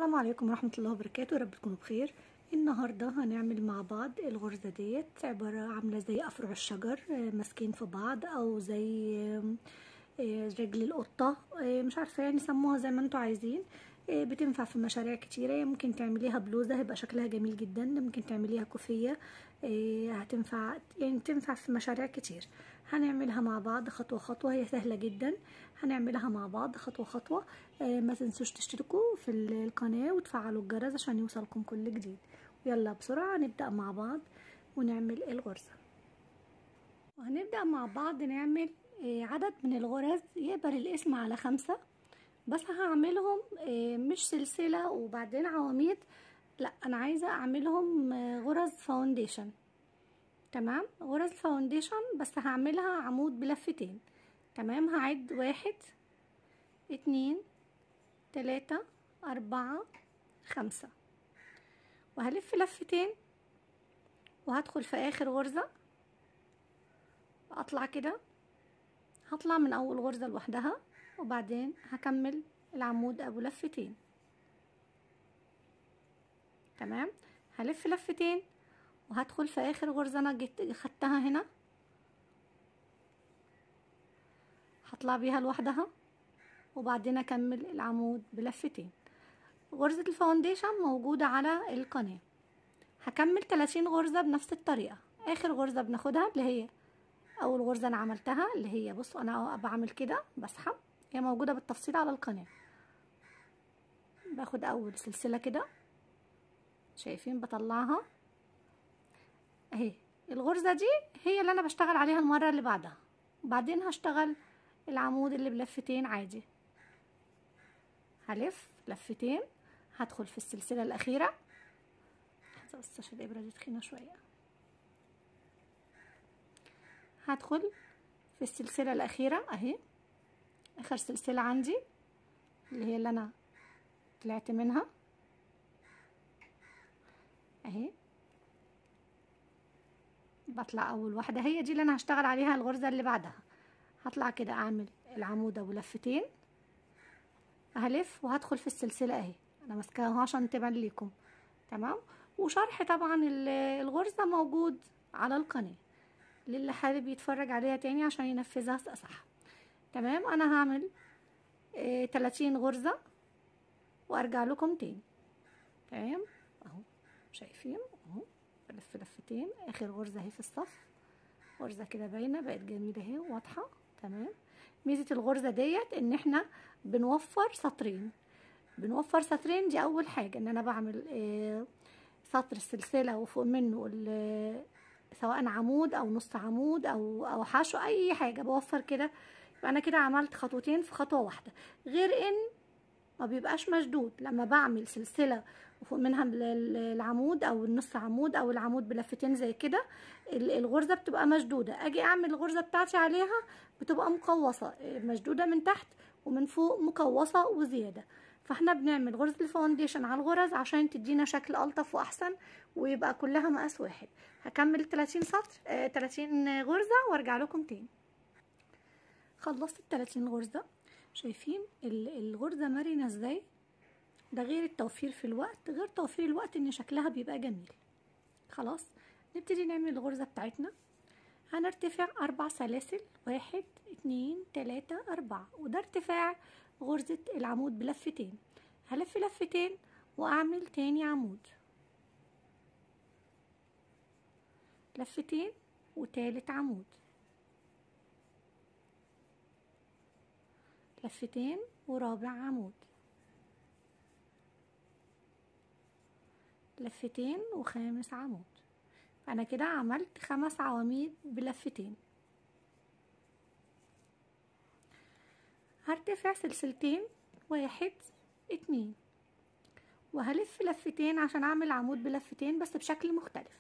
السلام عليكم ورحمة الله وبركاته يا رب تكونوا بخير النهاردة هنعمل مع بعض الغرزة ديت عبارة عاملة زي أفرع الشجر آه، ماسكين في بعض أو زي آم، آه، رجل القطة آه، مش عارفة يعني سموها زي ما انتوا عايزين آه، بتنفع في مشاريع كتيرة ممكن تعمليها بلوزة هيبقى شكلها جميل جدا ممكن تعمليها كوفية آه، هتنفع يعني تنفع في مشاريع كتير هنعملها مع بعض خطوة خطوة هي سهلة جدا هنعملها مع بعض خطوة خطوة آه، ما تنسوش تشتركوا في ال- القناة وتفعلوا الجرس عشان يوصلكم كل جديد ويلا بسرعة نبدأ مع بعض ونعمل الغرزة وهنبدأ مع بعض نعمل آه، عدد من الغرز يقبل الاسم على خمسة بس هعملهم آه، مش سلسلة وبعدين عواميد لا انا عايزة اعملهم آه، غرز فاونديشن تمام غرز فاونديشن بس هعملها عمود بلفتين تمام هعد واحد اتنين تلاتة أربعة خمسة وهلف لفتين وهدخل في آخر غرزة أطلع كده هطلع من أول غرزة لوحدها وبعدين هكمل العمود أبو لفتين تمام هلف لفتين وهدخل في آخر غرزة أنا جيت خدتها هنا هطلع بيها لوحدها وبعدين اكمل العمود بلفتين غرزة الفاونديشن موجودة على القناة هكمل 30 غرزة بنفس الطريقة اخر غرزة بناخدها اللي هي اول غرزة انا عملتها اللي هي بصوا انا بعمل كده بسحب هي موجودة بالتفصيل على القناة باخد اول سلسلة كده شايفين بطلعها اهي الغرزة دي هي اللي انا بشتغل عليها المرة اللي بعدها وبعدين هشتغل العمود اللي بلفتين عادي هلف لفتين هدخل في السلسلة الأخيرة بس عشان الإبرة دي تخينة شوية هدخل في السلسلة الأخيرة أهي آخر سلسلة عندي اللي هي اللي أنا طلعت منها أهي بطلع أول واحدة هي دي اللي أنا هشتغل عليها الغرزة اللي بعدها هطلع كده اعمل العمود ابو لفتين هلف وهدخل في السلسله اهي انا ماسكاها اهو عشان تبان ليكم تمام وشرح طبعا ال- الغرزه موجود على القناه للي حابب يتفرج عليها تاني عشان ينفذها صح تمام انا هعمل اه 30 غرزه وارجع لكم تاني تمام اهو شايفين اهو بلف لفتين اخر غرزه اهي في الصف غرزه كده باينه بقت جميله اهي واضحه تمام ميزه الغرزه ديت ان احنا بنوفر سطرين بنوفر سطرين دي اول حاجه ان انا بعمل آه، سطر السلسله وفوق منه ال- سواء عمود او نص عمود او او حشو اي حاجه بوفر كده يبقى انا كده عملت خطوتين في خطوه واحده غير ان ما بيبقاش مشدود لما بعمل سلسلة وفوق منها ال- ال- العمود او النص عمود او العمود بلفتين زي كده ال- الغرزة بتبقى مشدودة اجي اعمل الغرزة بتاعتي عليها بتبقى مقوصة إيه، مشدودة من تحت ومن فوق مقوصة وزيادة فاحنا بنعمل غرزة الفاونديشن على الغرز عشان تدينا شكل الطف واحسن ويبقى كلها مقاس واحد هكمل 30 سطر آه 30 غرزة وارجع لكم تاني خلصت ال 30 غرزة شايفين ال- الغرزة مرنة ازاي ده غير التوفير في الوقت غير توفير الوقت ان شكلها بيبقى جميل خلاص نبتدي نعمل الغرزة بتاعتنا هنرتفع اربع سلاسل واحد اتنين تلاتة اربعة وده ارتفاع غرزة العمود بلفتين هلف لفتين واعمل تاني عمود لفتين وتالت عمود لفتين ورابع عمود لفتين وخامس عمود انا كده عملت خمس عواميد بلفتين هرتفع سلسلتين واحد اتنين وهلف لفتين عشان اعمل عمود بلفتين بس بشكل مختلف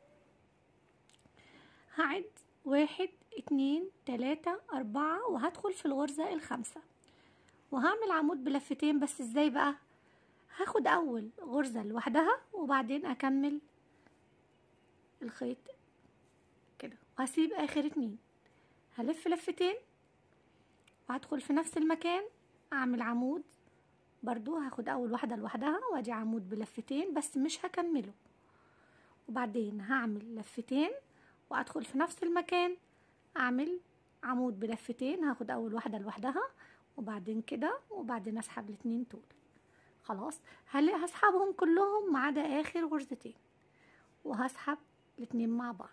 هعد واحد اتنين تلاتة اربعة وهدخل في الغرزة الخامسة وهعمل عمود بلفتين بس ازاي بقى هاخد اول غرزة لوحدها وبعدين اكمل الخيط كده وهسيب اخر اتنين هلف لفتين وهدخل في نفس المكان اعمل عمود برضو هاخد اول واحدة لوحدها وادي عمود بلفتين بس مش هكمله وبعدين هعمل لفتين وادخل في نفس المكان اعمل عمود بلفتين هاخد اول واحدة لوحدها وبعدين كده وبعدين اسحب الاتنين دول خلاص هل هسحبهم كلهم ما عدا اخر غرزتين وهسحب الاتنين مع بعض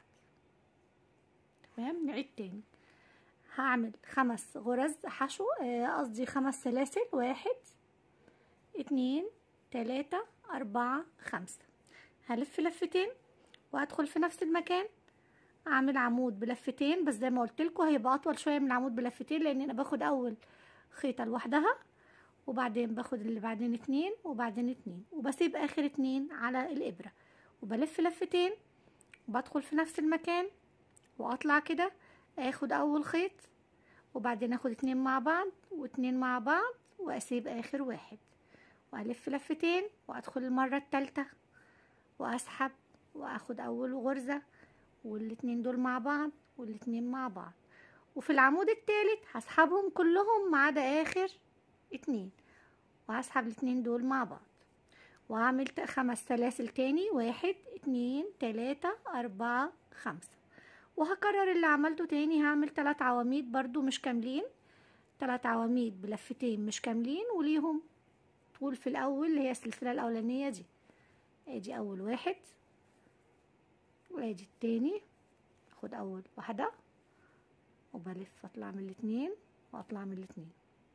تمام نعيد تاني هعمل خمس غرز حشو قصدي خمس سلاسل واحد اتنين تلاتة اربعة خمسة هلف لفتين وهدخل في نفس المكان اعمل عمود بلفتين بس زي ما قلت لكم هيبقى اطول شويه من العمود بلفتين لان انا باخد اول خيطه لوحدها وبعدين باخد اللي بعدين اتنين وبعدين اتنين وبسيب اخر اتنين على الابره وبلف لفتين وبدخل في نفس المكان واطلع كده اخد اول خيط وبعدين اخد اتنين مع بعض واتنين مع بعض واسيب اخر واحد والف لفتين وادخل المره التالتة واسحب واخد اول غرزه والاتنين دول مع بعض والاتنين مع بعض وفي العمود التالت هسحبهم كلهم ما عدا اخر اتنين وهسحب الاتنين دول مع بعض وهعمل خمس سلاسل تاني واحد اتنين تلاتة اربعة خمسة وهكرر اللي عملته تاني هعمل تلات عواميد برضو مش كاملين تلات عواميد بلفتين مش كاملين وليهم طول في الاول اللي هي السلسلة الاولانية دي ادي اول واحد وادي التاني اخد اول واحدة وبلف اطلع من الاتنين واطلع من الاتنين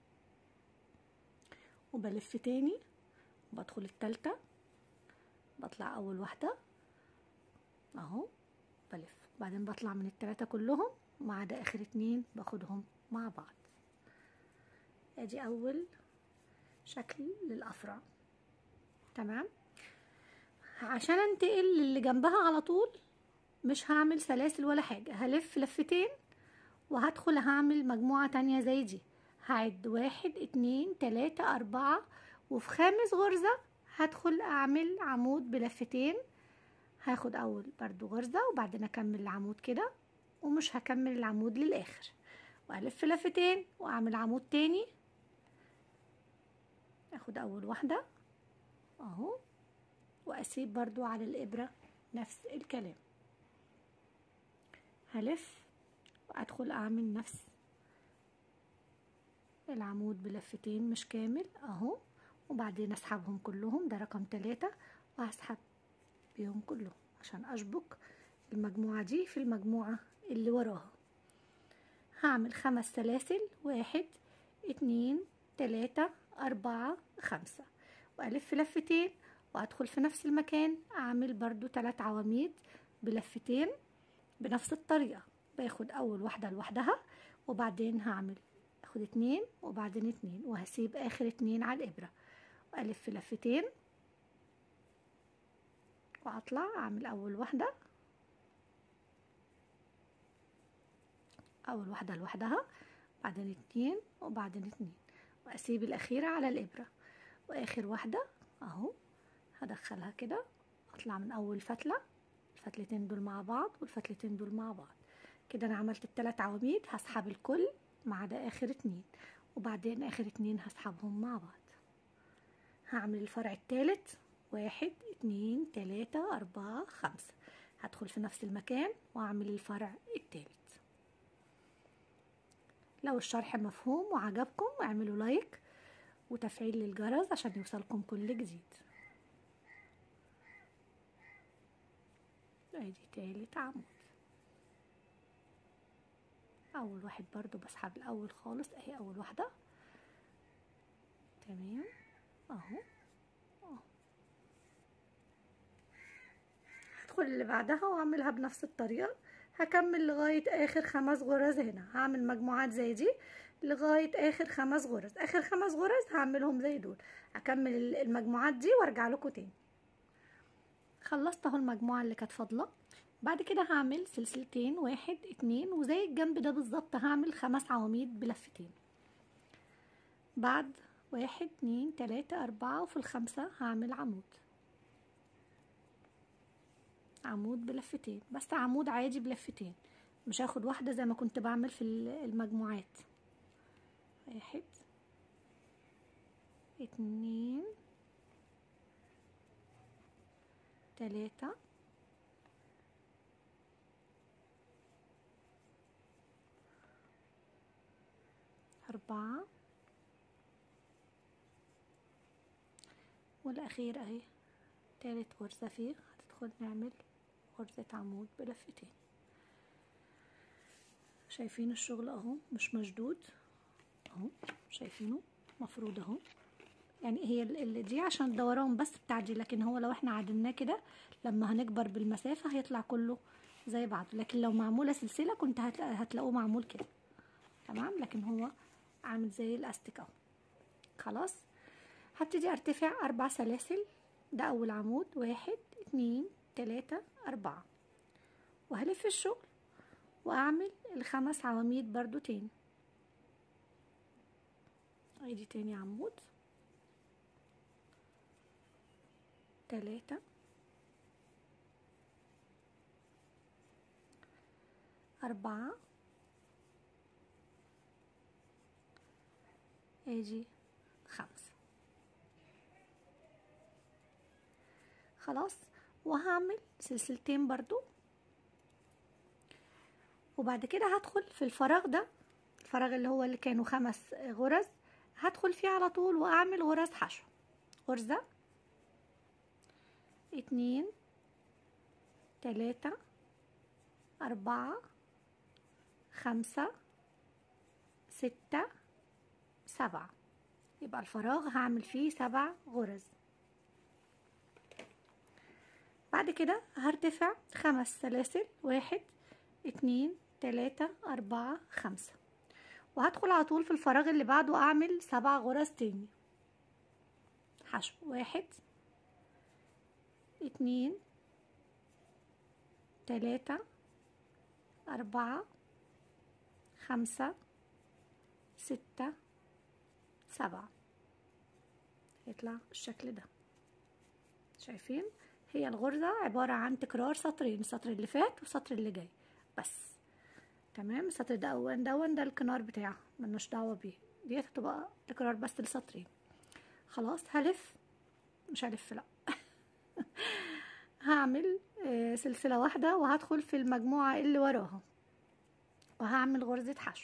وبلف تاني وبدخل التالتة بطلع اول واحدة اهو بلف بعدين بطلع من التلاتة كلهم ما عدا اخر اتنين باخدهم مع بعض ادي اول شكل للافرع تمام عشان انتقل للي جنبها على طول مش هعمل سلاسل ولا حاجة هلف لفتين وهدخل هعمل مجموعة تانية زي دي هعد واحد اتنين تلاتة اربعة وفي خامس غرزة هدخل اعمل عمود بلفتين هاخد اول برضو غرزة وبعدين اكمل العمود كده ومش هكمل العمود للاخر والف لفتين واعمل عمود تاني اخد اول واحدة اهو واسيب برضو على الابرة نفس الكلام هلف وادخل اعمل نفس العمود بلفتين مش كامل اهو وبعدين اسحبهم كلهم ده رقم تلاتة وهسحب بيهم كلهم عشان اشبك المجموعة دي في المجموعة اللي وراها هعمل خمس سلاسل واحد اتنين تلاتة اربعة خمسة والف لفتين وادخل في نفس المكان اعمل برضو تلات عواميد بلفتين بنفس الطريقة باخد اول واحدة لوحدها وبعدين هعمل اخد اتنين وبعدين اتنين وهسيب اخر اتنين على الابرة والف لفتين واطلع اعمل اول واحدة اول واحدة لوحدها بعدين اتنين وبعدين اتنين واسيب الاخيرة على الابرة واخر واحدة اهو هدخلها كده اطلع من اول فتلة الفتلتين دول مع بعض والفتلتين دول مع بعض كده انا عملت التلات عواميد هسحب الكل ما عدا اخر اتنين وبعدين اخر اتنين هسحبهم مع بعض هعمل الفرع التالت واحد اتنين تلاتة اربعة خمسة هدخل في نفس المكان واعمل الفرع التالت لو الشرح مفهوم وعجبكم اعملوا لايك وتفعيل للجرس عشان يوصلكم كل جديد ادي تالت عمود اول واحد برضو بسحب الاول خالص اهي اول واحدة تمام اهو اهو هدخل اللي بعدها واعملها بنفس الطريقة هكمل لغاية اخر خمس غرز هنا هعمل مجموعات زي دي لغاية اخر خمس غرز اخر خمس غرز هعملهم زي دول هكمل المجموعات دي وارجع لكم تاني خلصت اهو المجموعة اللي كانت فاضلة بعد كده هعمل سلسلتين واحد اتنين وزي الجنب ده بالظبط هعمل خمس عواميد بلفتين بعد واحد اتنين تلاتة اربعة وفي الخمسة هعمل عمود عمود بلفتين بس عمود عادي بلفتين مش هاخد واحدة زي ما كنت بعمل في المجموعات واحد اتنين تلاتة أربعة والأخير أهي تالت غرزة فيه هتدخل نعمل غرزة عمود بلفتين شايفين الشغل اهو مش مشدود اهو شايفينه مفروض اهو يعني هي اللي دي عشان الدوران بس بتاع دي لكن هو لو احنا عدلناه كده لما هنكبر بالمسافة هيطلع كله زي بعض لكن لو معمولة سلسلة كنت هتلاقوه معمول كده تمام لكن هو عامل زي الاستيك اهو خلاص هبتدي ارتفع اربع سلاسل ده اول عمود واحد اتنين تلاتة اربعة وهلف الشغل واعمل الخمس عواميد برضو تاني ادي تاني عمود تلاتة أربعة ادي خمسة خلاص وهعمل سلسلتين برضو وبعد كده هدخل في الفراغ ده الفراغ اللي هو اللي كانوا خمس غرز هدخل فيه على طول واعمل غرز حشو غرزة اتنين تلاتة أربعة خمسة ستة سبعة يبقى الفراغ هعمل فيه سبع غرز بعد كده هرتفع خمس سلاسل واحد اتنين تلاتة أربعة خمسة وهدخل على طول في الفراغ اللي بعده أعمل سبع غرز تاني حشو واحد اتنين تلاتة أربعة خمسة ستة سبعة يطلع الشكل ده شايفين هي الغرزة عبارة عن تكرار سطرين السطر اللي فات والسطر اللي جاي بس تمام السطر ده اول دون ده الكنار بتاعه ملناش دعوة بيه ديت هتبقى تكرار بس لسطرين خلاص هلف مش هلف لا هعمل آه سلسلة واحدة وهدخل في المجموعة اللي وراها وهعمل غرزة حشو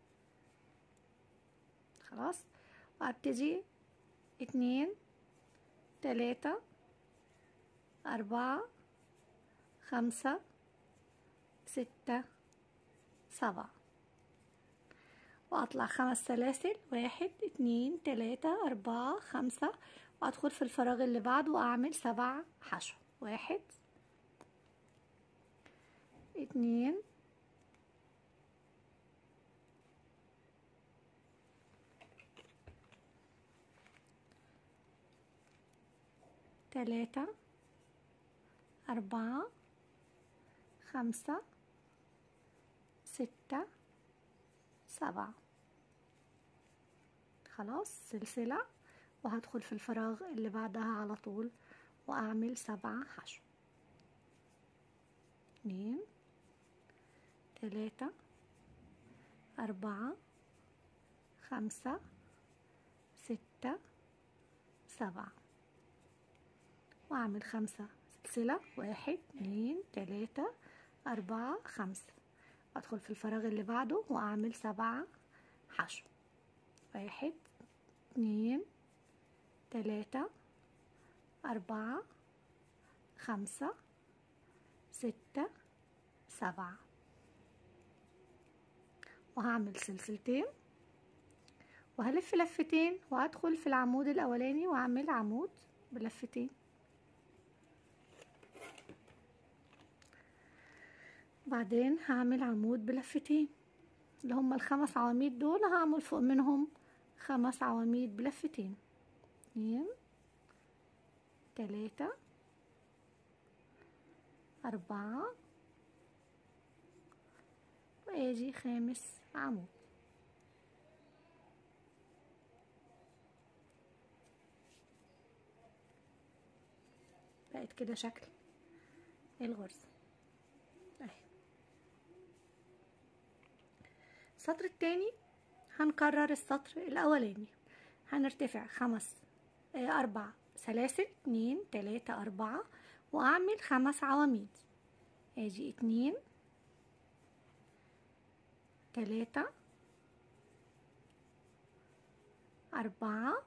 خلاص وابتدي اتنين تلاتة أربعة خمسة ستة سبعة وأطلع خمس سلاسل واحد اتنين تلاتة أربعة خمسة وأدخل في الفراغ اللي بعده وأعمل سبع حشو واحد اتنين تلاتة أربعة خمسة ستة سبعة خلاص سلسلة وهدخل في الفراغ اللي بعدها على طول وأعمل سبعة حشو اتنين تلاتة أربعة خمسة ستة سبعة وأعمل خمسة سلسلة واحد اتنين تلاتة أربعة خمسة أدخل في الفراغ اللي بعده وأعمل سبعة حشو واحد اتنين تلاتة أربعة خمسة ستة سبعة وهعمل سلسلتين وهلف لفتين وهدخل في العمود الأولاني وأعمل عمود بلفتين بعدين هعمل عمود بلفتين اللي هما الخمس عواميد دول هعمل فوق منهم خمس عواميد بلفتين اتنين تلاتة أربعة وأجي خامس عمود بقت كده شكل الغرزة اهي السطر التاني هنكرر السطر الأولاني هنرتفع خمس آه، اربع سلاسل اتنين تلاتة اربعة واعمل خمس عواميد ادي اتنين تلاتة أربعة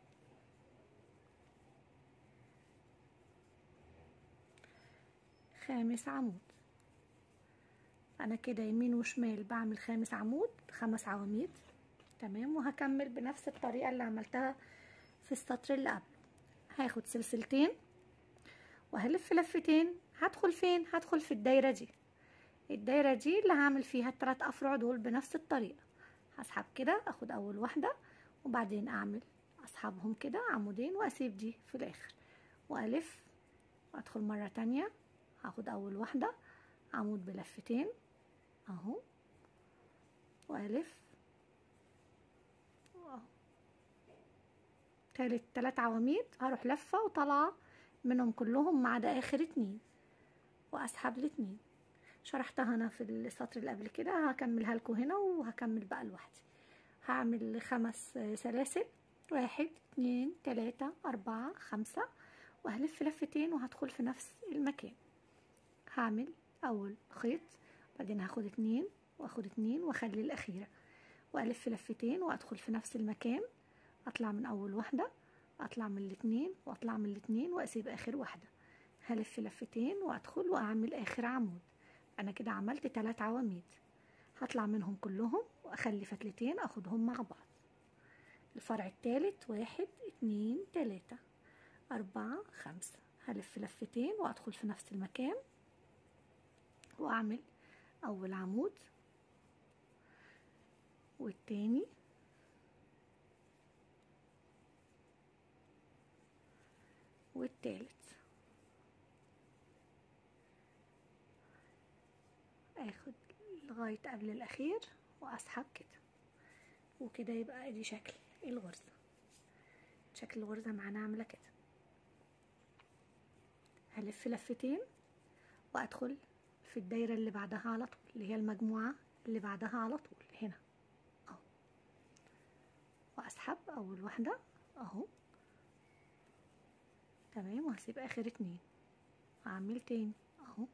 خامس عمود أنا كده يمين وشمال بعمل خامس عمود خمس عواميد تمام وهكمل بنفس الطريقة اللي عملتها في السطر اللي قبله هاخد سلسلتين وهلف لفتين هدخل فين هدخل في الدايرة دي الدايرة دي اللي هعمل فيها التلات أفرع دول بنفس الطريقة هسحب كده اخد اول واحدة وبعدين اعمل اسحبهم كده عمودين واسيب دي في الاخر والف وادخل مرة تانية هاخد اول واحدة عمود بلفتين اهو والف اهو تالت تلات عواميد هروح لفة وطالعة منهم كلهم ما عدا اخر اتنين واسحب الاتنين شرحتها انا في السطر اللي قبل كده هكملها لكم هنا وهكمل بقى لوحدي هعمل خمس سلاسل واحد اتنين تلاتة اربعة خمسة وهلف لفتين وهدخل في نفس المكان هعمل اول خيط بعدين هاخد اتنين واخد اتنين واخلي الاخيرة والف لفتين وادخل في نفس المكان اطلع من اول واحدة اطلع من الاتنين واطلع من الاتنين واسيب اخر واحدة هلف لفتين وادخل واعمل اخر عمود انا كده عملت تلات عواميد هطلع منهم كلهم واخلي فتلتين اخدهم مع بعض الفرع التالت واحد اتنين تلاتة اربعة خمسة هلف لفتين وادخل في نفس المكان واعمل اول عمود والتاني والتالت اخد لغاية قبل الاخير واسحب كده وكده يبقى ادي شكل الغرزة شكل الغرزة معانا عاملة كده هلف لفتين وادخل في الدايرة اللي بعدها على طول اللي هي المجموعة اللي بعدها على طول هنا اهو واسحب اول واحدة اهو تمام وهسيب اخر اتنين واعمل تاني اهو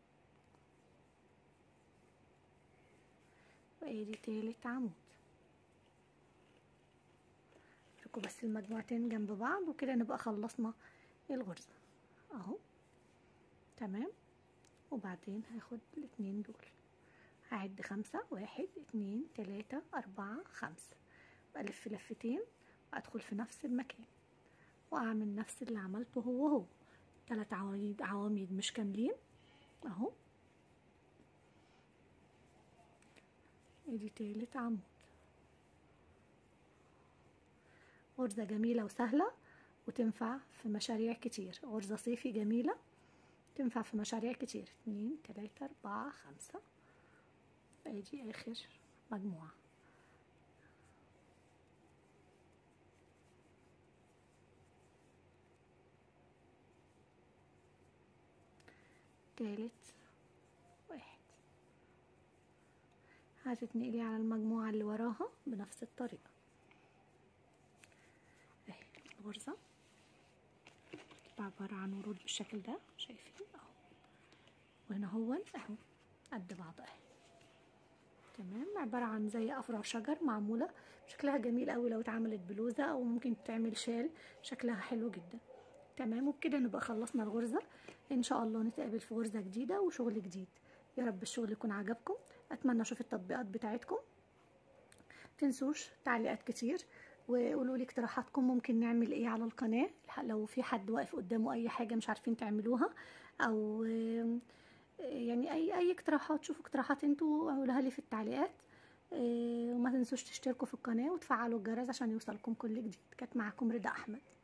وادي تالت عمود اتركوا بس المجموعتين جنب بعض وكده نبقى خلصنا الغرزة اهو تمام وبعدين هاخد الاتنين دول هعد خمسة واحد اتنين تلاتة اربعة خمسة بلف لفتين وادخل في نفس المكان واعمل نفس اللي عملته هو هو تلات عواميد عواميد مش كاملين اهو ادي تالت عمود غرزة جميلة وسهلة وتنفع في مشاريع كتير غرزة صيفي جميلة تنفع في مشاريع كتير اتنين تلاتة اربعة خمسة ادي اخر مجموعة تالت واحد هتتنقلي على المجموعة اللي وراها بنفس الطريقة اهي الغرزة عبارة عن ورود بالشكل ده شايفين اهو وهنا هو اهو قد بعض اهي تمام عبارة عن زي افرع شجر معمولة شكلها جميل قوي لو اتعملت بلوزة او ممكن تعمل شال شكلها حلو جدا تمام وبكده نبقى خلصنا الغرزة ان شاء الله نتقابل في غرزة جديدة وشغل جديد يا رب الشغل يكون عجبكم اتمنى اشوف التطبيقات بتاعتكم تنسوش تعليقات كتير وقولوا لي اقتراحاتكم ممكن نعمل ايه على القناة لو في حد واقف قدامه اي حاجة مش عارفين تعملوها او يعني اي اي اقتراحات شوفوا اقتراحات انتوا قولوها لي في التعليقات وما تنسوش تشتركوا في القناة وتفعلوا الجرس عشان يوصلكم كل جديد كانت معاكم رضا احمد